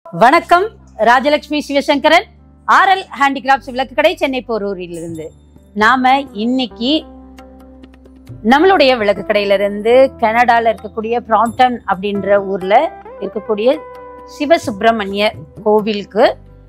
வணக்கம் Rajalakshmi Sivasankaran RL handicrafts விளக்கு கடை சென்னை போரூரிலிருந்து நாம இன்னைக்கு நம்மளுடைய விளக்கு கடையில இருந்து கனடால இருக்கக்கூடிய பிராம்டன் அப்படின்ற ஊர்ல இருக்கக்கூடிய சிவசுப்பிரமணிய கோவிலுக்கு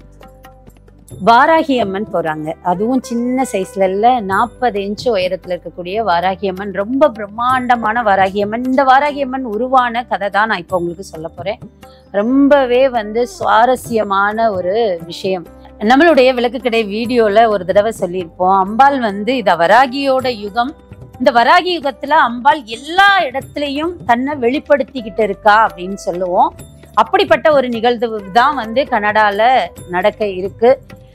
வாராகி அம்மன் போறாங்க அதுவும் சின்ன சைஸ்ல இல்ல நாற்பது இன்ச் உயரத்துல இருக்கக்கூடிய வாராகி அம்மன் ரொம்ப பிரம்மாண்டமான வாராகி அம்மன் இந்த வாராகி அம்மன் உருவான கதை தான் நான் இப்போ உங்களுக்கு சொல்ல போறேன் ரொம்பவே வந்து சுவாரஸ்யமான ஒரு விஷயம் நம்மளுடைய விளக்கு கடை வீடியோல ஒரு தடவை சொல்லியிருப்போம் அம்பாள் வந்து இத வராகியோட யுகம் இந்த வராகி யுகத்துல அம்பாள் எல்லா இடத்துலயும் தன்னை வெளிப்படுத்திக்கிட்டு இருக்கா அப்படின்னு சொல்லுவோம் அப்படிப்பட்ட ஒரு நிகழ்வு தான் வந்து கனடால நடக்க இருக்கு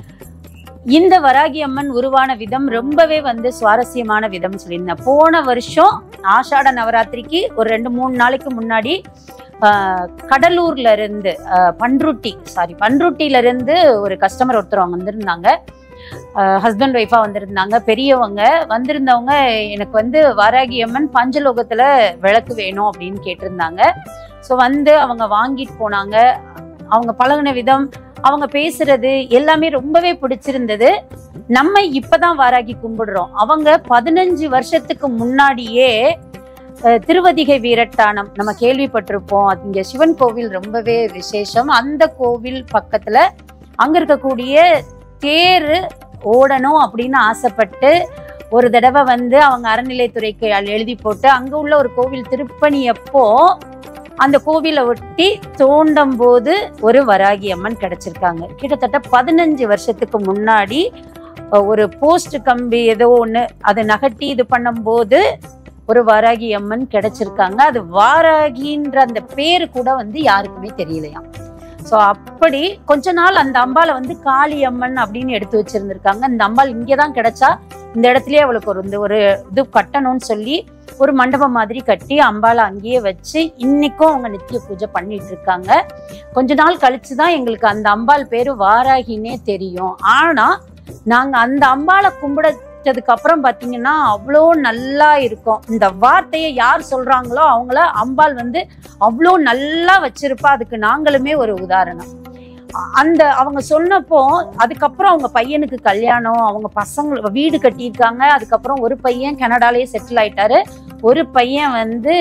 இந்த வராகி அம்மன் உருவான விதம் ரொம்பவே வந்து சுவாரஸ்யமான விதம் சொல்லியிருந்தேன் போன வருஷம் ஆஷாட நவராத்திரிக்கு ஒரு ரெண்டு மூணு நாளைக்கு முன்னாடி ஆஹ், கடலூர்ல இருந்து ஆஹ், பன்ருட்டி சாரி பன்ருட்டில இருந்து ஒரு கஸ்டமர் ஒருத்தர் அவங்க வந்திருந்தாங்க ஹஸ்பண்ட் ஒய்ஃபா வந்திருந்தாங்க பெரியவங்க வந்திருந்தவங்க எனக்கு வந்து வாராகி அம்மன் பஞ்சலோகத்துல விளக்கு வேணும் அப்படின்னு கேட்டிருந்தாங்க ஸோ வந்து அவங்க வாங்கிட்டு போனாங்க அவங்க பழகுன விதம் அவங்க பேசுறது எல்லாமே ரொம்பவே பிடிச்சிருந்தது நம்ம இப்பதான் வாராகி கும்பிடுறோம் அவங்க பதினஞ்சு வருஷத்துக்கு முன்னாடியே அஹ், திருவதிகை வீரட்டானம் நம்ம கேள்விப்பட்டிருப்போம் அது இங்க சிவன் கோவில் ரொம்பவே விசேஷம் அந்த கோவில் பக்கத்துல அங்க இருக்கக்கூடிய தேரு ஓடணும் அப்படின்னு ஆசைப்பட்டு ஒரு தடவை வந்து அவங்க அறநிலைத்துறைக்கு எழுதி போட்டு அங்க உள்ள ஒரு கோவில் திருப்பணி அப்போ அந்த கோவிலை ஒட்டி தோண்டும் போது ஒரு வராகி அம்மன் கிடைச்சிருக்காங்க கிட்டத்தட்ட பதினஞ்சு வருஷத்துக்கு முன்னாடி அஹ், ஒரு போஸ்ட் கம்பி ஏதோ ஒண்ணு அதை நகட்டி இது பண்ணும்போது ஒரு வாராகி அம்மன் கிடைச்சிருக்காங்க அது வாராகின்ற அந்த பேரு கூட வந்து யாருக்குமே தெரியலையாம் ஸோ அப்படி கொஞ்ச நாள் அந்த அம்பாளை வந்து காளி அம்மன் அப்படின்னு எடுத்து வச்சிருந்திருக்காங்க இந்த அம்பாள் இங்கே தான் கிடைச்சா இந்த இடத்துலயே அவளுக்கு ஒரு இந்த ஒரு இது கட்டணும்னு சொல்லி ஒரு மண்டபம் மாதிரி கட்டி அம்பாளை அங்கேயே வச்சு இன்னைக்கும் அவங்க நித்திய பூஜை பண்ணிட்டு இருக்காங்க கொஞ்ச நாள் கழிச்சு தான் எங்களுக்கு அந்த அம்பாள் பேரு வாராகினே தெரியும் ஆனா நாங்க அந்த அம்பாளை கும்பிடச்சதுக்கு அப்புறம் பாத்தீங்கன்னா அவ்வளோ நல்லா இருக்கும் இந்த வார்த்தையை யார் சொல்றாங்களோ அவங்கள அம்பாள் வந்து அவ்வளோ நல்லா வச்சிருப்பா அதுக்கு நாங்களுமே ஒரு உதாரணம் அ- அந்த அவங்க சொன்னப்போ அதுக்கப்புறம் அவங்க பையனுக்கு கல்யாணம் அவங்க பசங்க வீடு கட்டியிருக்காங்க அதுக்கப்புறம் ஒரு பையன் கனடாலேயே செட்டில் ஆயிட்டாரு ஒரு பையன் வந்து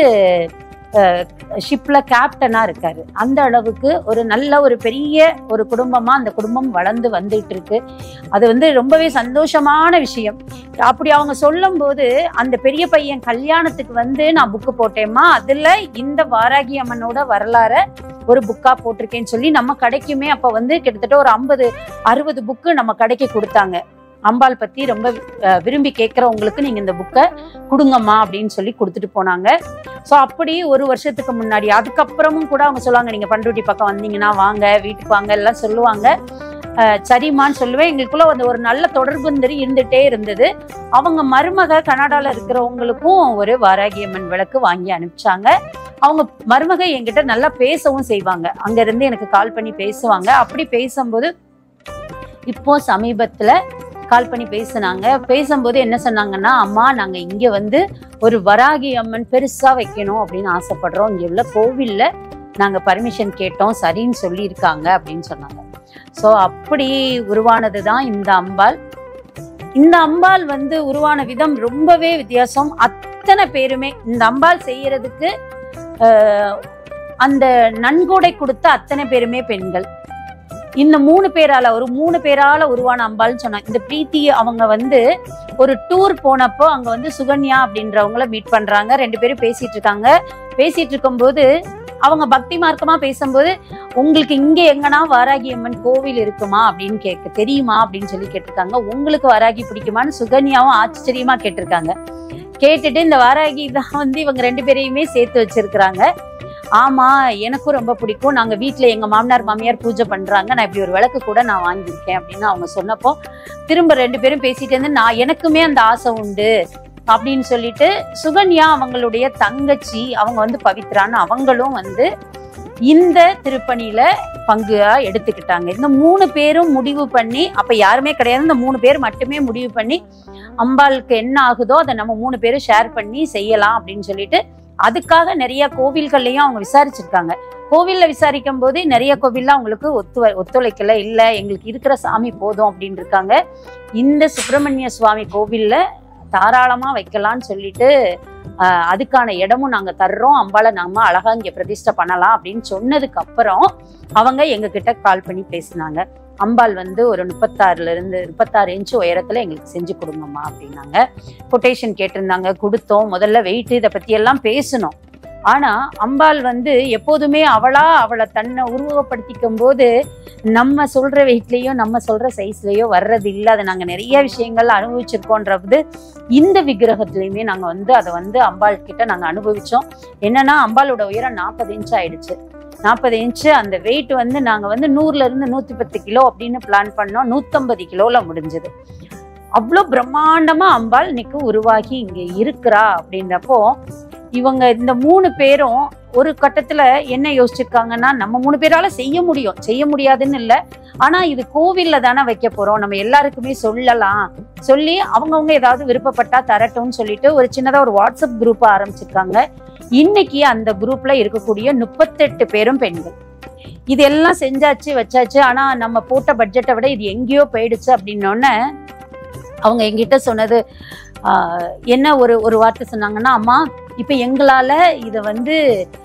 ஷிப்ல கேப்டனா இருக்காரு அந்த அளவுக்கு ஒரு நல்ல ஒரு பெரிய ஒரு குடும்பமா அந்த குடும்பம் வளர்ந்து வந்துட்டு இருக்கு அது வந்து ரொம்பவே சந்தோஷமான விஷயம் அப்படி அவங்க சொல்லும்போது அந்த பெரிய பையன் கல்யாணத்துக்கு வந்து நான் புக்கு போட்டேம்மா அதுல இந்த வாராகி அம்மனோட வரலாற ஒரு புக்கா போட்டிருக்கேன்னு சொல்லி நம்ம கடைக்குமே அப்ப வந்து கிட்டத்தட்ட ஒரு ஐம்பது அறுபது புக்கு நம்ம கடைக்கு கொடுத்தாங்க அம்பாள் பத்தி ரொம்ப அஹ், விரும்பி கேட்கறவங்களுக்கு நீங்க இந்த புக்கை கொடுங்கம்மா அப்படின்னு சொல்லி கொடுத்துட்டு போனாங்க ஸோ அப்படி ஒரு வருஷத்துக்கு முன்னாடி அதுக்கப்புறமும் கூட அவங்க சொல்லுவாங்க நீங்க பண்ருட்டி பக்கம் வந்தீங்கன்னா வாங்க வீட்டுக்கு வாங்க எல்லாம் சொல்லுவாங்க அஹ், சரிம்மான்னு சொல்லுவேன் எங்களுக்குள்ள அந்த ஒரு நல்ல தொடர்பு தெரி- இருந்துட்டே இருந்தது அவங்க மருமக கனடால இருக்கிறவங்களுக்கும் ஒரு வாராகி அம்மன் விளக்கு வாங்கி அனுப்பிச்சாங்க அவங்க மருமக என்கிட்ட நல்லா பேசவும் செய்வாங்க அங்க இருந்து எனக்கு கால் பண்ணி பேசுவாங்க அப்படி பேசும்போது இப்போ சமீபத்துல கால் பண்ணி பேசுனாங்க பேசும்போது என்ன சொன்னாங்கன்னா அம்மா நாங்க இங்க வந்து ஒரு வராகி அம்மன் பெருசா வைக்கணும் அப்படின்னு ஆசைப்படுறோம் இங்க உள்ள கோவில்ல நாங்க பர்மிஷன் கேட்டோம் சரின்னு சொல்லியிருக்காங்க அப்படின்னு சொன்னாங்க ஸோ அப்படி உருவானது தான் இந்த அம்பாள் இந்த அம்பாள் வந்து உருவான விதம் ரொம்பவே வித்தியாசம் அத்தனை பேருமே இந்த அம்பாள் செய்யறதுக்கு ஆஹ், அந்த நன்கொடை கொடுத்த அத்தனை பேருமே பெண்கள் இந்த மூணு பேரால ஒரு மூணு பேரால உருவான அம்பாள்னு சொன்னாங்க இந்த பிரீத்தி அவங்க வந்து ஒரு டூர் போனப்போ அங்க வந்து சுகன்யா அப்படின்றவங்கள மீட் பண்றாங்க ரெண்டு பேரும் பேசிட்டு இருக்காங்க பேசிட்டு இருக்கும்போது அவங்க பக்தி மார்க்கமா பேசும்போது உங்களுக்கு இங்க எங்கன்னா வாராகி அம்மன் கோவில் இருக்குமா அப்படின்னு கேட்க தெரியுமா அப்படின்னு சொல்லி கேட்டிருக்காங்க உங்களுக்கு வாராகி பிடிக்குமான்னு சுகன்யாவும் ஆச்சரியமா கேட்டிருக்காங்க கேட்டுட்டு இந்த வாராகி தான் வந்து இவங்க ரெண்டு பேரையுமே சேர்த்து வச்சிருக்கிறாங்க ஆமா எனக்கும் ரொம்ப பிடிக்கும் நாங்க வீட்ல எங்க மாமனார் மாமியார் பூஜை பண்றாங்க நான் இப்படி ஒரு விளக்கு கூட நான் வாங்கியிருக்கேன் அப்படின்னு அவங்க சொன்னப்போ திரும்ப ரெண்டு பேரும் பேசிட்டு இருந்து நான் எனக்குமே அந்த ஆசை உண்டு அப்படின்னு சொல்லிட்டு சுகன்யா அவங்களுடைய தங்கச்சி அவங்க வந்து பவித்ரான்னு அவங்களும் வந்து இந்த திருப்பணியில பங்கா எடுத்துக்கிட்டாங்க இந்த மூணு பேரும் முடிவு பண்ணி அப்ப யாருமே கிடையாது இந்த மூணு பேர் மட்டுமே முடிவு பண்ணி அம்பாளுக்கு என்ன ஆகுதோ அதை நம்ம மூணு பேரும் ஷேர் பண்ணி செய்யலாம் அப்படின்னு சொல்லிட்டு அதுக்காக நிறைய கோவில்கள்லயும் அவங்க விசாரிச்சிருக்காங்க கோவில்ல விசாரிக்கும் போது நிறைய கோவில்ல அவங்களுக்கு ஒத்து ஒத்துழைக்கல இல்ல எங்களுக்கு இருக்கிற சாமி போதும் அப்படின்னு இருக்காங்க இந்த சுப்பிரமணிய சுவாமி கோவில்ல தாராளமா வைக்கலாம்னு சொல்லிட்டு ஆஹ், அதுக்கான இடமும் நாங்க தர்றோம் அம்பாளை நாம அழகா இங்க பிரதிஷ்டை பண்ணலாம் அப்படின்னு சொன்னதுக்கு அப்புறம் அவங்க எங்க கிட்ட கால் பண்ணி பேசினாங்க அம்பாள் வந்து ஒரு முப்பத்தாறுல இருந்து முப்பத்தாறு இன்ச்சு உயரத்துல எங்களுக்கு செஞ்சு கொடுங்கம்மா அப்படின்னாங்க கொட்டேஷன் கேட்டிருந்தாங்க கொடுத்தோம் முதல்ல வெயிட் இதை பத்தி எல்லாம் பேசணும் ஆனா அம்பாள் வந்து எப்போதுமே அவளா அவளை தன்னை உருவகப்படுத்திக்கும் போது நம்ம சொல்ற வெயிட்லயோ நம்ம சொல்ற சைஸ்லயோ வர்றது இல்லை அதை நாங்க நிறைய விஷயங்கள் அனுபவிச்சிருக்கோன்றது இந்த விக்கிரகத்திலயுமே நாங்க வந்து அதை வந்து அம்பாள் கிட்ட நாங்க அனுபவிச்சோம் என்னன்னா அம்பாளோட உயரம் நாற்பது இன்ச் ஆயிடுச்சு நாற்பது இன்ச்சு அந்த வெயிட் வந்து நாங்க வந்து நூறுல இருந்து நூத்தி பத்து கிலோ அப்படின்னு பிளான் பண்ணோம் நூத்தம்பது கிலோல முடிஞ்சது அவ்வளோ பிரம்மாண்டமா அம்பாள் இன்னைக்கு உருவாகி இங்க இருக்கிறா அப்படின்றப்போ இவங்க இந்த மூணு பேரும் ஒரு கட்டத்துல என்ன யோசிச்சிருக்காங்கன்னா நம்ம மூணு பேரால செய்ய முடியும் செய்ய முடியாதுன்னு இல்ல ஆனா இது கோவில்ல தானே வைக்க போறோம் நம்ம எல்லாருக்குமே சொல்லலாம் சொல்லி அவங்கவுங்க ஏதாவது விருப்பப்பட்டா தரட்டும்னு சொல்லிட்டு ஒரு சின்னதா ஒரு வாட்ஸ்அப் குரூப் ஆரம்பிச்சிருக்காங்க இன்னைக்கு அந்த குரூப்ல இருக்கக்கூடிய முப்பத்தெட்டு பேரும் பெண்கள் இதெல்லாம் செஞ்சாச்சு வச்சாச்சு ஆனா நம்ம போட்ட பட்ஜெட்டை விட இது எங்கேயோ போயிடுச்சு அப்படின்னோடனே அவங்க எங்கிட்ட சொன்னது ஆஹ், என்ன ஒரு ஒரு வார்த்தை சொன்னாங்கன்னா அம்மா இப்ப எங்களால இதை வந்து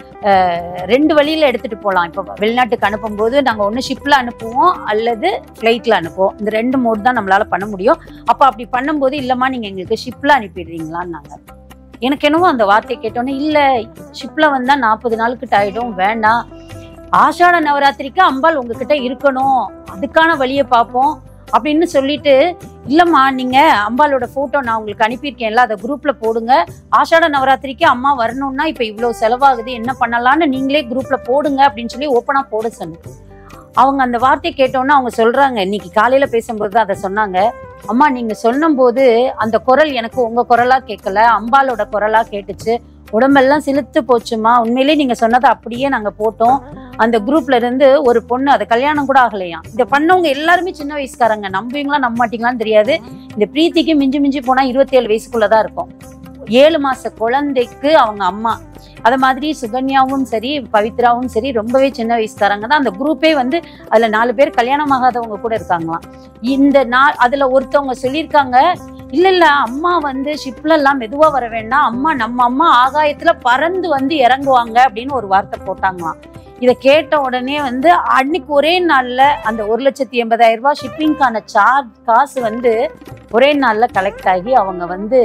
ஆஹ், ரெண்டு வழியில எடுத்துட்டு போகலாம் இப்போ வெளிநாட்டுக்கு அனுப்பும்போது நாங்க ஒண்ணு ஷிப்ல அனுப்புவோம் அல்லது ஃப்ளைட்ல அனுப்புவோம் இந்த ரெண்டு மோட் தான் நம்மளால பண்ண முடியும் அப்ப அப்படி பண்ணும்போது இல்லம்மா நீங்க எங்களுக்கு ஷிப்ல அனுப்பிடுறீங்களான்னாங்க எனக்கு என்னவோ அந்த வார்த்தையை கேட்டோன்னே இல்ல ஷிப்ல வந்தா நாற்பது நாளுக்கு ஆயிடும் வேண்டாம் ஆஷாட நவராத்திரிக்கு அம்பாள் உங்ககிட்ட இருக்கணும் அதுக்கான வழியை பார்ப்போம் அப்படின்னு சொல்லிட்டு இல்லம்மா நீங்க அம்பாளோட போட்டோ நான் உங்களுக்கு அனுப்பியிருக்கேன்ல அதை குரூப்ல போடுங்க ஆஷாட நவராத்திரிக்கு அம்மா வரணும்னா இப்ப இவ்வளவு செலவாகுது என்ன பண்ணலாம்னு நீங்களே குரூப்ல போடுங்க அப்படின்னு சொல்லி ஓப்பனா போட சொன்னேன் அவங்க அந்த வார்த்தையை கேட்டோன்னே அவங்க சொல்றாங்க இன்னைக்கு காலையில பேசும்போது தான் அதை சொன்னாங்க அம்மா நீங்க சொன்னும்போது அந்த குரல் எனக்கு உங்க குரலா கேட்கல அம்பாளோட குரலா கேட்டுச்சு உடம்பெல்லாம் சிலுத்து போச்சுமா உண்மையிலேயே நீங்க சொன்னதை அப்படியே நாங்க போட்டோம் அந்த குரூப்ல இருந்து ஒரு பொண்ணு அது கல்யாணம் கூட ஆகலையாம் இதை பண்ணவங்க எல்லாருமே சின்ன வயசுக்காரங்க நம்புவீங்களா நம்ப மாட்டீங்களான்னு தெரியாது இந்த பிரீத்திக்கு மிஞ்சி மிஞ்சி போனா இருபத்தேழு வயசுக்குள்ளதான் இருக்கும் ஏழு மாச குழந்தைக்கு அவங்க அம்மா அத மாதிரி சுகன்யாவும் சரி பவித்ராவும் சரி ரொம்பவே சின்ன வயசுக்காரங்க தான் அந்த குரூப்பே வந்து அதுல நாலு பேர் கல்யாணம் ஆகாதவங்க கூட இருக்காங்களாம் இந்த நாள் அதுல ஒருத்தவங்க சொல்லியிருக்காங்க இல்ல இல்ல அம்மா வந்து ஷிப்ல எல்லாம் மெதுவா வர வேண்டாம் அம்மா நம்ம அம்மா ஆகாயத்துல பறந்து வந்து இறங்குவாங்க அப்படின்னு ஒரு வார்த்தை போட்டாங்களாம் இதை கேட்ட உடனே வந்து அன்னைக்கு ஒரே நாள்ல அந்த ஒரு லட்சத்தி எண்பதாயிரம் ரூபாய் ஷிப்பிங்கான சார்ஜ் காசு வந்து ஒரே நாள்ல கலெக்ட் ஆகி அவங்க வந்து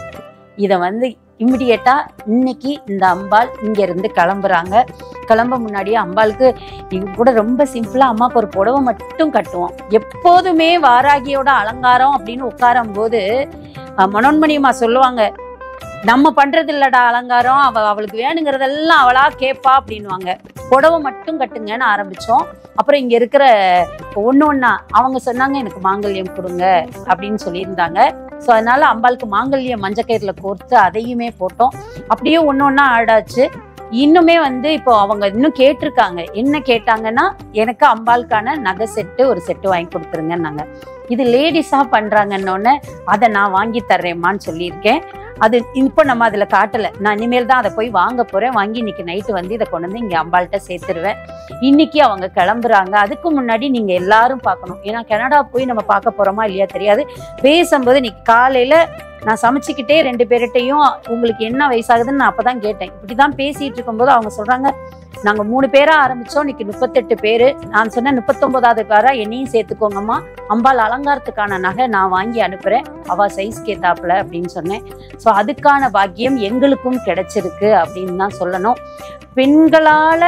இதை வந்து இம்மிடியட்டா இன்னைக்கு இந்த அம்பாள் இங்க இருந்து கிளம்புறாங்க கிளம்ப முன்னாடியே அம்பாளுக்கு இது கூட ரொம்ப சிம்பிளா அம்மாவுக்கு ஒரு புடவை மட்டும் கட்டுவோம் எப்போதுமே வாராகியோட அலங்காரம் அப்படின்னு உட்காரும் போது அஹ், மனோன்மணியம்மா சொல்லுவாங்க நம்ம பண்றது இல்லடா அலங்காரம் அவ அவளுக்கு வேணுங்கிறதெல்லாம் அவளா கேப்பா அப்படின்னுவாங்க புடவை மட்டும் கட்டுங்கன்னு ஆரம்பிச்சோம் அப்புறம் இங்க இருக்கிற ஒண்ணு ஒண்ணா அவங்க சொன்னாங்க எனக்கு மாங்கல்யம் கொடுங்க அப்படின்னு சொல்லியிருந்தாங்க ஸோ அதனால அம்பாளுக்கு மாங்கல்யம் மஞ்சக்கயிறுல கோர்த்து அதையுமே போட்டோம் அப்படியே ஒண்ணு ஒண்ணா ஆடாச்சு இன்னுமே வந்து இப்போ அவங்க இன்னும் கேட்டிருக்காங்க என்ன கேட்டாங்கன்னா எனக்கு அம்பாளுக்கான நகை செட்டு ஒரு செட்டு வாங்கி கொடுத்துருங்கன்னாங்க இது லேடிஸா பண்றாங்கன்னொன்னே அதை நான் வாங்கி தர்றேம்மான்னு சொல்லியிருக்கேன் அது இப்போ நம்ம அதுல காட்டல நான் இனிமேல் தான் அதை போய் வாங்க போறேன் வாங்கி இன்னைக்கு நைட்டு வந்து இதை கொண்டு வந்து இங்க அம்பாள்கிட்ட சேர்த்துருவேன் இன்னைக்கு அவங்க கிளம்புறாங்க அதுக்கு முன்னாடி நீங்க எல்லாரும் பார்க்கணும் ஏன்னா கனடா போய் நம்ம பார்க்க போறோமா இல்லையா தெரியாது பேசும்போது இன்னைக்கு காலையில நான் சமைச்சுக்கிட்டே ரெண்டு பேர்கிட்டையும் உங்களுக்கு என்ன வயசாகுதுன்னு நான் அப்பதான் கேட்டேன் இப்படிதான் பேசிட்டு இருக்கும்போது அவங்க சொல்றாங்க நாங்க மூணு பேரா ஆரம்பிச்சோம் இன்னைக்கு முப்பத்தெட்டு பேரு நான் சொன்னேன் முப்பத்தொன்பதாவது பேரா என்னையும் சேர்த்துக்கோங்கம்மா அம்பாள் அலங்காரத்துக்கான நகை நான் வாங்கி அனுப்புறேன் அவ சைஸ் கேத்தாப்புல அப்படின்னு சொன்னேன் ஸோ அதுக்கான பாக்கியம் எங்களுக்கும் கிடைச்சிருக்கு அப்படின்னு தான் சொல்லணும் பெண்களால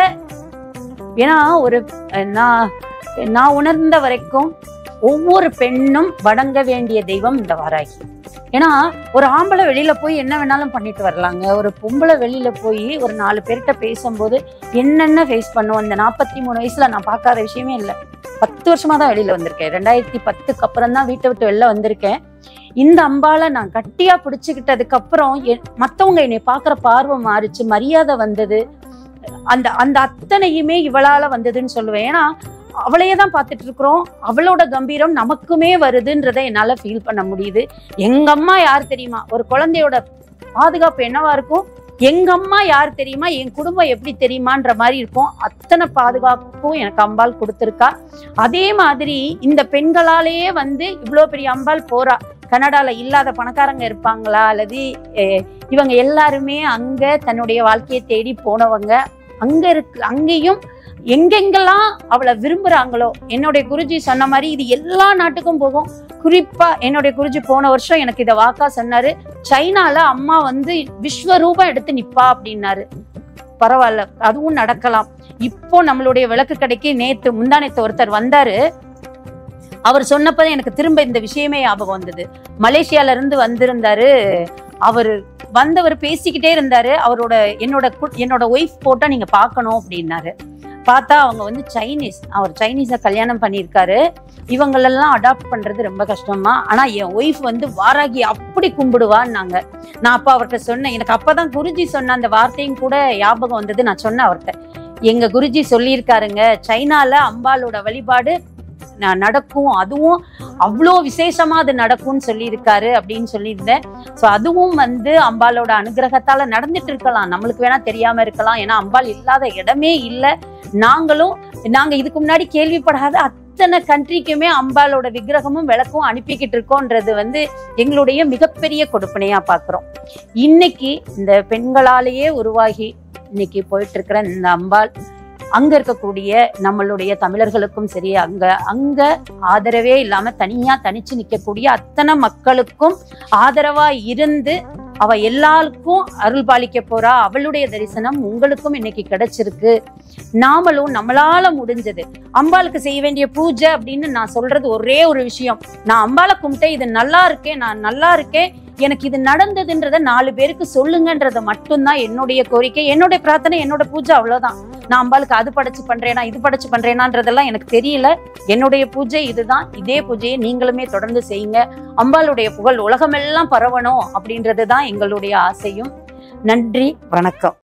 ஏன்னா ஒரு அஹ், நான் நான் உணர்ந்த வரைக்கும் ஒவ்வொரு பெண்ணும் வணங்க வேண்டிய தெய்வம் இந்த வாராகி ஏன்னா ஒரு ஆம்பளை வெளியில போய் என்ன வேணாலும் பண்ணிட்டு வரலாங்க ஒரு பொம்பளை வெளியில போய் ஒரு நாலு பேர்கிட்ட பேசும்போது என்னென்ன ஃபேஸ் பண்ணுவோம் இந்த நாற்பத்தி மூணு வயசுல நான் பார்க்காத விஷயமே இல்லை பத்து வருஷமா தான் வெளியில வந்திருக்கேன் ரெண்டாயிரத்தி பத்துக்கு அப்புறம் தான் வீட்டை விட்டு வெளில வந்திருக்கேன் இந்த அம்பால நான் கட்டியா பிடிச்சுக்கிட்டதுக்கு அப்புறம் என்- மத்தவங்க என்னை பார்க்குற பார்வை மாறிச்சு மரியாதை வந்தது அந்த அந்த அத்தனையுமே இவளால வந்ததுன்னு சொல்லுவேன் ஏன்னா அவளையே தான் பார்த்துட்டு இருக்கிறோம் அவளோட கம்பீரம் நமக்குமே வருதுன்றதை என்னால ஃபீல் பண்ண முடியுது எங்க அம்மா யார் தெரியுமா ஒரு குழந்தையோட பாதுகாப்பு என்னவா இருக்கும் எங்க அம்மா யார் தெரியுமா என் குடும்பம் எப்படி தெரியுமான்ற மாதிரி இருக்கும் அத்தனை பாதுகாப்பும் எனக்கு அம்பாள் கொடுத்துருக்கா அதே மாதிரி இந்த பெண்களாலேயே வந்து இவ்வளோ பெரிய அம்பாள் போறா கனடால இல்லாத பணக்காரங்க இருப்பாங்களா அல்லது அஹ், இவங்க எல்லாருமே அங்க தன்னுடைய வாழ்க்கையை தேடி போனவங்க அங்க இருக்கு அங்கேயும் எங்கெங்கெல்லாம் அவளை விரும்புறாங்களோ என்னுடைய குருஜி சொன்ன மாதிரி இது எல்லா நாட்டுக்கும் போகும் குறிப்பா என்னுடைய குருஜி போன வருஷம் எனக்கு இதை வாக்கா சொன்னாரு சைனால அம்மா வந்து விஸ்வரூபம் எடுத்து நிப்பா அப்படின்னாரு பரவாயில்ல அதுவும் நடக்கலாம் இப்போ நம்மளுடைய விளக்கு கடைக்கு நேத்து முந்தானத்து ஒருத்தர் வந்தாரு அவர் சொன்னப்பதான் எனக்கு திரும்ப இந்த விஷயமே ஞாபகம் வந்தது மலேசியால இருந்து வந்திருந்தாரு அவர் வந்தவர் பேசிக்கிட்டே இருந்தாரு அவரோட என்னோட கு- என்னோட ஒய்ஃப் போட்டா நீங்க பார்க்கணும் அப்படின்னாரு பார்த்தா அவங்க வந்து சைனீஸ் அவர் சைனீஸை கல்யாணம் பண்ணியிருக்காரு இவங்களெல்லாம் அடாப்ட் பண்றது ரொம்ப கஷ்டமா ஆனா என் ஒய்ஃப் வந்து வாராகி அப்படி கும்பிடுவான்னாங்க நான் அப்ப அவர்கிட்ட சொன்னேன் எனக்கு அப்பதான் குருஜி சொன்ன அந்த வார்த்தையும் கூட ஞாபகம் வந்தது நான் சொன்னேன் அவர்கிட்ட எங்க குருஜி சொல்லியிருக்காருங்க சைனால அம்பாளோட வழிபாடு ந- நடக்கும் அதுவும் அவ்வளோ விசேஷமா அது நடக்கும்னு சொல்லியிருக்காரு அப்படின்னு சொல்லியிருந்தேன் ஸோ அதுவும் வந்து அம்பாளோட அனுகிரகத்தால நடந்துட்டு இருக்கலாம் நம்மளுக்கு வேணா தெரியாம இருக்கலாம் ஏன்னா அம்பாள் இல்லாத இடமே இல்லை நாங்களும் நாங்க இதுக்கு முன்னாடி கேள்விப்படாத அத்தனை கண்ட்ரிக்குமே அம்பாளோட விக்கிரகமும் விளக்கும் அனுப்பிக்கிட்டு இருக்கோன்றது வந்து எங்களுடைய மிகப்பெரிய கொடுப்பனையா பார்க்கிறோம் இன்னைக்கு இந்த பெண்களாலேயே உருவாகி இன்னைக்கு போயிட்டு இருக்கிற இந்த அம்பாள் அங்க இருக்கக்கூடிய நம்மளுடைய தமிழர்களுக்கும் சரி அங்க அங்க ஆதரவே இல்லாம தனியா தனிச்சு நிக்கக்கூடிய அத்தனை மக்களுக்கும் ஆதரவா இருந்து அவ எல்லாருக்கும் அருள் பாலிக்க போறா அவளுடைய தரிசனம் உங்களுக்கும் இன்னைக்கு கிடைச்சிருக்கு நாமளும் நம்மளால முடிஞ்சது அம்பாளுக்கு செய்ய வேண்டிய பூஜை அப்படின்னு நான் சொல்றது ஒரே ஒரு விஷயம் நான் அம்பாளை கும்பிட்டேன் இது நல்லா இருக்கேன் நான் நல்லா இருக்கேன் எனக்கு இது நடந்ததுன்றத நாலு பேருக்கு சொல்லுங்கன்றத மட்டும்தான் என்னுடைய கோரிக்கை என்னுடைய பிரார்த்தனை என்னோட பூஜை அவ்வளவுதான் நான் அம்பாளுக்கு அது படைச்சு பண்றேனா இது படைச்சு பண்றேனான்றதெல்லாம் எனக்கு தெரியல என்னுடைய பூஜை இதுதான் இதே பூஜையை நீங்களுமே தொடர்ந்து செய்யுங்க அம்பாளுடைய புகழ் உலகமெல்லாம் பரவணும் அப்படின்றது தான் எங்களுடைய ஆசையும் நன்றி வணக்கம்